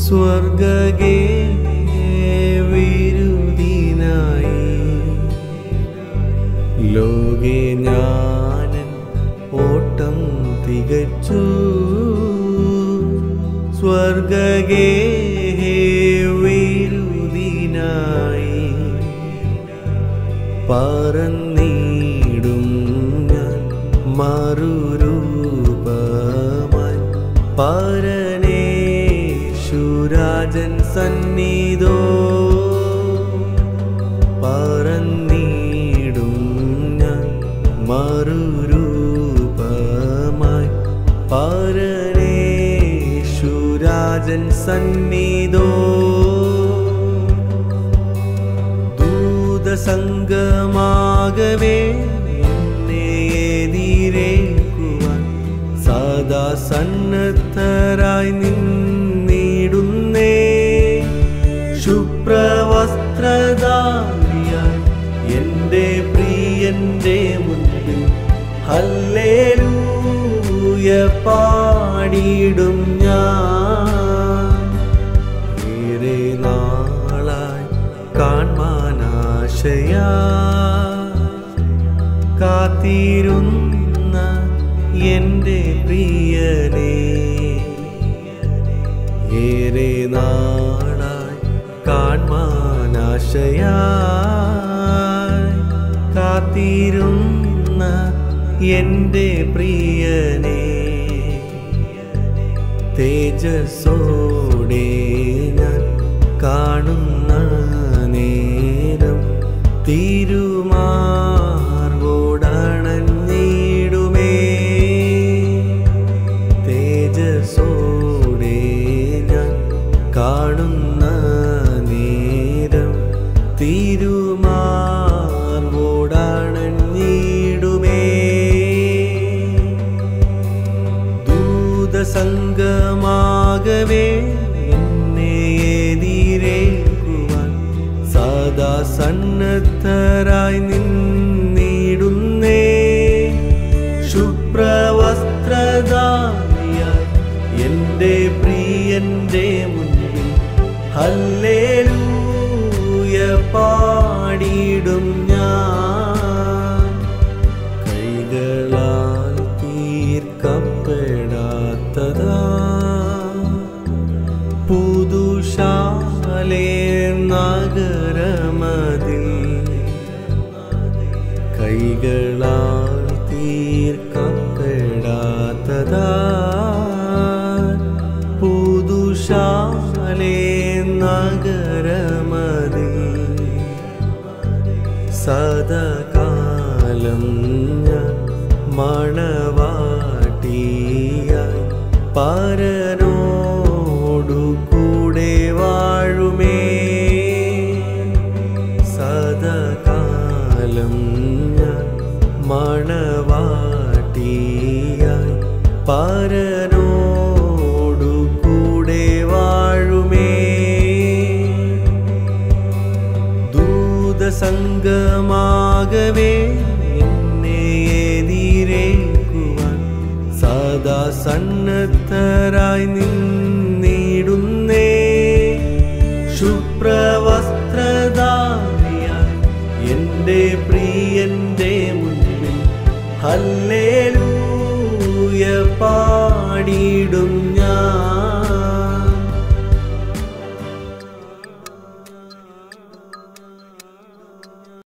സ്വർഗേ വിരുദിനായി ലോകെ ഞാനൻ ഓട്ടം തികച്ചു സ്വർഗേ വിരുദിനായി പറന്നിടും ഞാൻ മറുരൂപമായി പരനേശുരാജൻ സന്നിധോ പറന്നിടും ഞാൻ മറുരൂപമായി പരനേശുരാജൻ സന്നിധോ ദൂതസംഗമാകവേ എന്നെ എതിരേക്കുവാൻ സദാ സന്നദ്ധരായി നിന്നിടുന്നേ ശുഭ്രവസ്ത്രധാരിയായി എൻ്റെ പ്രിയന്റെ മുന്നിൽ ഹല്ലേലൂയ പാടിയിടും ഞാൻ ഏറെ നാളായി കാൺമാനാശയാ കാത്തിരുന്ന എൻ്റെ പ്രിയനെ ഏറെ നാളായി കാൺമാനാശയായി കാത്തിരുന്ന എൻ്റെ പ്രിയനെ തേജസ്സോടെ ഞാൻ കാണുന്ന നേരം തിരുമാർവോടണഞ്ഞിടുമേ തേജസ്സോടെ ഞാൻ കാണുന്ന നേരം തിരുമാർവോടണഞ്ഞിടുമേ ദൂതസംഗമാകവേ എന്നെ എതിരേക്കുവാൻ സദാ സന്നദ്ധരായി നിന്നിടുന്നേ ശുഭ്രവസ്ത്രധാരിയായി എൻ്റെ പ്രിയന്റെ മുന്നിൽ ഹല്ലേലൂയ പാടിയിടും ഞാൻ കൈകളാൽ തീർക്കപ്പെടാത്തതാ പുതുശാലേ നഗരമതിൽ കൈകളാൽ തീർക്കപ്പെടാത്തതാ പുതുശാലേ നഗരമതിൽ സദകാലം ഞാൻ മണവാട്ടിയായി പരനോടു കൂടെ വാഴുമേ സദകാലം ഞാൻ മണവാട്ടിയായി പരനോടു കൂടെ വാഴുമേ ദൂതസംഗമാകവേ എന്നെ എതിരേക്കുവാൻ സദാ സന്നദ്ധരായി നിന്നിടുന്നേ ശുഭ്രവസ്ത്രധാരിയായി എൻ്റെ പ്രിയന്റെ മുന്നിൽ ഹല്ലേലൂയ പാടിയിടും